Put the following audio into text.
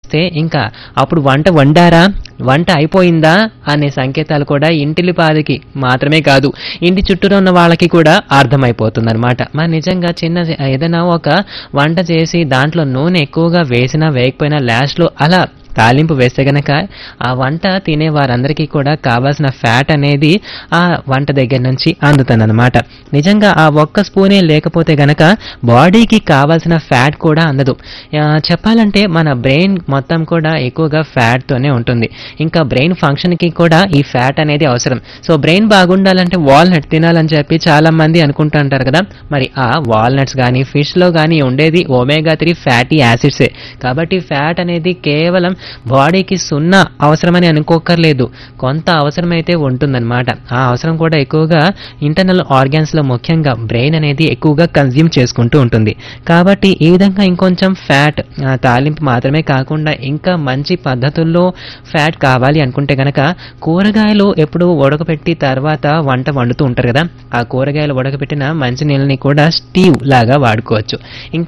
వస్తే ఇంకా అప్పుడు వంట వండారా వంట అయిపోయిందా అనే సంకేతాలు కూడా ఇంటిలిపాదికి మాత్రమే కాదు ఇంటి చుట్టూరు ఉన్న వాళ్ళకి కూడా అర్థమైపోతుంది అనమాట మరి నిజంగా చిన్న ఏదైనా ఒక వంట చేసి దాంట్లో నూనె ఎక్కువగా వేసినా వేయకపోయినా లాస్ట్లో అలా తాలింపు వేస్తే గనక ఆ వంట తినే వారందరికీ కూడా కావాల్సిన ఫ్యాట్ అనేది ఆ వంట దగ్గర నుంచి అందుతుందన్నమాట నిజంగా ఆ ఒక్క స్పూనే లేకపోతే గనక బాడీకి కావాల్సిన ఫ్యాట్ కూడా అందదు ఆ, చెప్పాలంటే మన బ్రెయిన్ మొత్తం కూడా ఎక్కువగా ఫ్యాట్తోనే ఉంటుంది ఇంకా బ్రెయిన్ ఫంక్షన్కి కూడా ఈ ఫ్యాట్ అనేది అవసరం సో బ్రెయిన్ బాగుండాలంటే వాల్నట్ తినాలని చెప్పి చాలా మంది అనుకుంటూ ఉంటారు కదా మరి ఆ వాల్నట్స్ కానీ ఫిష్లో కానీ ఉండేది ఒమేగా త్రీ ఫ్యాటీ యాసిడ్సే కాబట్టి ఫ్యాట్ అనేది కేవలం బాడీకి సున్నా అవసరమని అనుకోకర్లేదు కొంత అవసరమైతే ఉంటుందన్నమాట ఆ అవసరం కూడా ఎక్కువగా ఇంటర్నల్ ఆర్గాన్స్లో ముఖ్యంగా బ్రెయిన్ అనేది ఎక్కువగా కన్జ్యూమ్ చేసుకుంటూ ఉంటుంది కాబట్టి ఈ విధంగా ఇంకొంచెం ఫ్యాట్ తాలింపు మాత్రమే కాకుండా ఇంకా మంచి పద్ధతుల్లో ఫ్యాట్ కావాలి అనుకుంటే గనక కూరగాయలు ఎప్పుడు ఉడకపెట్టి తర్వాత వంట వండుతూ ఉంటారు కదా ఆ కూరగాయలు ఉడకపెట్టిన మంచి నీళ్ళని కూడా స్టీవ్ లాగా వాడుకోవచ్చు ఇంకా